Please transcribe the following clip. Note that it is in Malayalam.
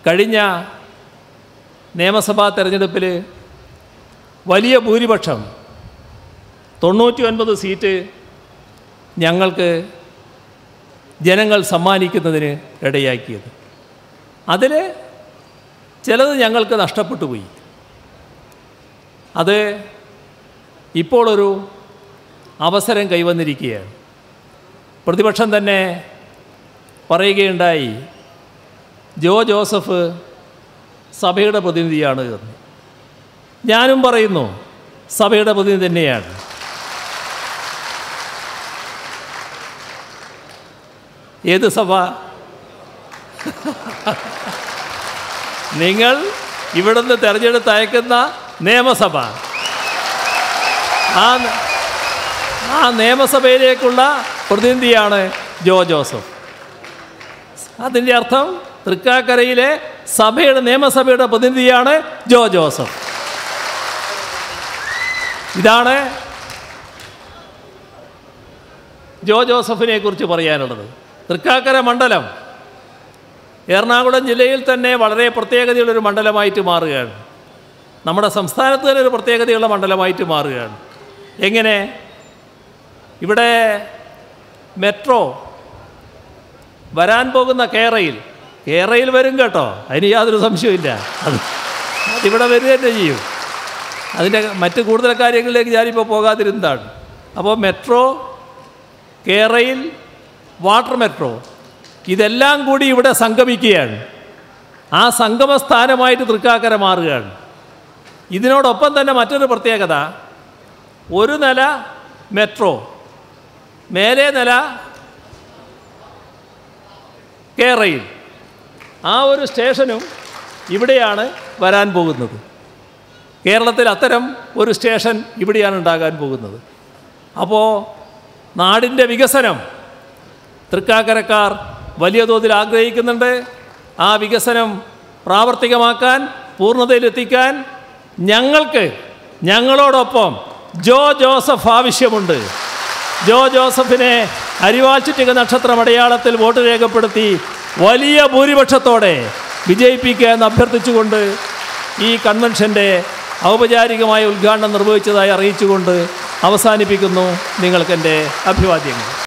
കഴിഞ്ഞ നിയമസഭാ തെരഞ്ഞെടുപ്പിൽ വലിയ ഭൂരിപക്ഷം തൊണ്ണൂറ്റി ഒൻപത് സീറ്റ് ഞങ്ങൾക്ക് ജനങ്ങൾ സമ്മാനിക്കുന്നതിന് ഇടയാക്കിയത് അതിൽ ചിലത് ഞങ്ങൾക്ക് നഷ്ടപ്പെട്ടു പോയി അത് ഇപ്പോൾ ഒരു അവസരം കൈവന്നിരിക്കുകയാണ് പ്രതിപക്ഷം തന്നെ പറയുകയുണ്ടായി ജോ ജോസഫ് സഭയുടെ പ്രതിനിധിയാണ് എന്ന് ഞാനും പറയുന്നു സഭയുടെ പ്രതിനിധി തന്നെയാണ് ഏത് സഭ നിങ്ങൾ ഇവിടുന്ന് തെരഞ്ഞെടുത്ത് അയക്കുന്ന നിയമസഭ ആ ആ നിയമസഭയിലേക്കുള്ള പ്രതിനിധിയാണ് ജോ ജോസഫ് അതിൻ്റെ അർത്ഥം തൃക്കാക്കരയിലെ സഭയുടെ നിയമസഭയുടെ പ്രതിനിധിയാണ് ജോ ജോസഫ് ഇതാണ് ജോ ജോസഫിനെ കുറിച്ച് പറയാനുള്ളത് തൃക്കാക്കര മണ്ഡലം എറണാകുളം ജില്ലയിൽ തന്നെ വളരെ പ്രത്യേകതയുള്ളൊരു മണ്ഡലമായിട്ട് മാറുകയാണ് നമ്മുടെ സംസ്ഥാനത്ത് തന്നെ ഒരു പ്രത്യേകതയുള്ള മണ്ഡലമായിട്ട് മാറുകയാണ് എങ്ങനെ ഇവിടെ മെട്രോ വരാൻ പോകുന്ന കേരയിൽ കേരയിൽ വരും കേട്ടോ അതിന് യാതൊരു സംശയമില്ല അത് അതിവിടെ വരിക തന്നെ ചെയ്യും അതിൻ്റെ മറ്റ് കൂടുതൽ കാര്യങ്ങളിലേക്ക് ഞാനിപ്പോൾ പോകാതിരുന്നതാണ് അപ്പോൾ മെട്രോ കേരയിൽ വാട്ടർ മെട്രോ ഇതെല്ലാം കൂടി ഇവിടെ സംഗമിക്കുകയാണ് ആ സംഗമ സ്ഥാനമായിട്ട് തൃക്കാക്കര മാറുകയാണ് ഇതിനോടൊപ്പം തന്നെ മറ്റൊരു പ്രത്യേകത ഒരു നില മെട്രോ മേലേ നില കേരയിൽ ആ ഒരു സ്റ്റേഷനും ഇവിടെയാണ് വരാൻ പോകുന്നത് കേരളത്തിൽ അത്തരം ഒരു സ്റ്റേഷൻ ഇവിടെയാണ് ഉണ്ടാകാൻ പോകുന്നത് അപ്പോൾ നാടിൻ്റെ വികസനം തൃക്കാക്കരക്കാർ വലിയ തോതിൽ ആഗ്രഹിക്കുന്നുണ്ട് ആ വികസനം പ്രാവർത്തികമാക്കാൻ പൂർണ്ണതയിലെത്തിക്കാൻ ഞങ്ങൾക്ക് ഞങ്ങളോടൊപ്പം ജോ ജോസഫ് ആവശ്യമുണ്ട് ജോ ജോസഫിനെ അരിവാൾ ചുറ്റിക നക്ഷത്രം അടയാളത്തിൽ വോട്ട് രേഖപ്പെടുത്തി വലിയ ഭൂരിപക്ഷത്തോടെ വിജയിപ്പിക്കുക എന്ന് അഭ്യർത്ഥിച്ചുകൊണ്ട് ഈ കൺവെൻഷൻ്റെ ഔപചാരികമായ ഉദ്ഘാടനം നിർവഹിച്ചതായി അറിയിച്ചുകൊണ്ട് അവസാനിപ്പിക്കുന്നു നിങ്ങൾക്കെൻ്റെ അഭിവാദ്യങ്ങൾ